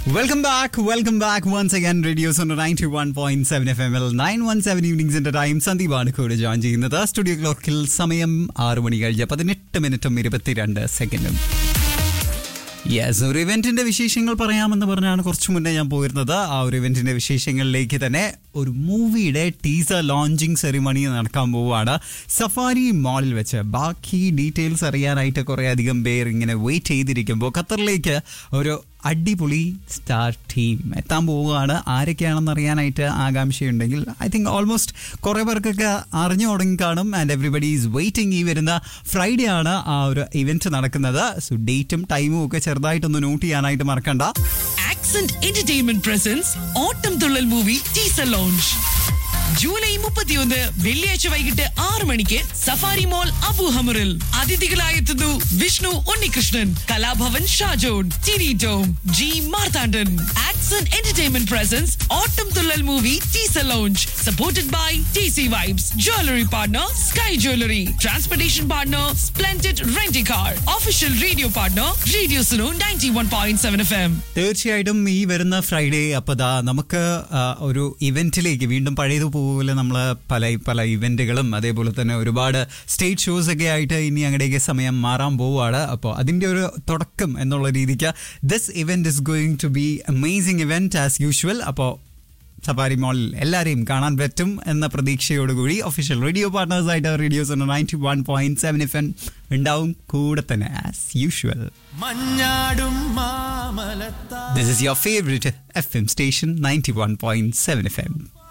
Welcome back welcome back once again radios ഉണ്ട് ninety one point seven F M L nine one seven ഈവനിങ്സിന്റെ time സന്ദീപാണ് കൂടെ join ചെയ്യുന്നത് studio ക്ലോക്കിൽ സമയം ആറു മണി കഴിഞ്ഞ പതിനെട്ട് മിനിറ്റും ഇരുപത്തിരണ്ട് സെക്കൻഡും യെസ് ഒരു ഇവന്റിന്റെ വിശേഷങ്ങൾ പറയാമെന്ന് പറഞ്ഞാണ് കുറച്ച് മുന്നേ ഞാൻ പോയിരുന്നത് ആ ഒരു ഇവന്റിന്റെ വിശേഷങ്ങളിലേക്ക് തന്നെ ഒരു മൂവിയുടെ ടീസർ ലോഞ്ചിങ് സെറിമണി നടക്കാൻ പോവുകയാണ് സഫാരി മാളിൽ വെച്ച് ബാക്കി ഡീറ്റെയിൽസ് അറിയാനായിട്ട് കുറേ അധികം പേർ ഇങ്ങനെ വെയിറ്റ് ചെയ്തിരിക്കുമ്പോൾ ഖത്തറിലേക്ക് ഒരു അടിപൊളി സ്റ്റാർ ടീം എത്താൻ പോവുകയാണ് ആരൊക്കെയാണെന്ന് അറിയാനായിട്ട് ആകാംക്ഷയുണ്ടെങ്കിൽ ഐ തിങ്ക് ഓൾമോസ്റ്റ് കുറേ പേർക്കൊക്കെ അറിഞ്ഞു തുടങ്ങി കാണും ആൻഡ് എവറിബഡി ഈസ് വെയിറ്റിംഗ് ഈ വരുന്ന ഫ്രൈഡേ ആണ് ആ ഒരു ഇവന്റ് നടക്കുന്നത് സോ ഡേറ്റും ടൈമും ഒക്കെ ചെറുതായിട്ടൊന്ന് നോട്ട് ചെയ്യാനായിട്ട് മറക്കണ്ട accent entertainment presents Ottam Thullal movie teaser launch July മുപ്പത്തിയൊന്ന് വെള്ളിയാഴ്ച വൈകിട്ട് ആറ് മണിക്ക് സഫാരി മോൾ അബു ഹമറിൽ അതിഥികളായെത്തുന്നു Vishnu Unnikrishnan Kalabhavan Shajon Tini Tom G Marthandan accent entertainment presents Ottam Thullal movie teaser launch supported by T C Vibes jewellery partner Sky jewellery transportation partner splendid rent a car official radio partner radio Suno ninety one point seven F M തീർച്ചയായിട്ടും ഈ വരുന്ന Friday അപ്പോൾ ദാ നമുക്ക് ആ, ഒരു ഇവന്റിലേക്ക് വീണ്ടും പഴയതുപോലെ നമ്മൾ പല പല ഇവന്റുകളും അതേപോലെ തന്നെ ഒരുപാട് സ്റ്റേജ് ഷോസ് ഒക്കെ ആയിട്ട് ഇനി അങ്ങടേക്ക് സമയം മാറാൻ പോവുകയാണ് അപ്പോൾ അതിൻ്റെ ഒരു തുടക്കം എന്നുള്ള രീതിക്ക് this event is going to be amazing event as usual അപ്പോൾ സഫാരി മോളിൽ എല്ലാവരെയും കാണാൻ പറ്റും എന്ന പ്രതീക്ഷയോടുകൂടി ഒഫീഷ്യൽ റേഡിയോ പാർട്ട്നേഴ്സായിട്ട് radios ninety one point seven F N ഉണ്ടാവും കൂടെ തന്നെ ആസ് യൂഷ്വൽ മഞ്ഞാടും മാമലത്താ This is your favorite FM station 91.7 FM.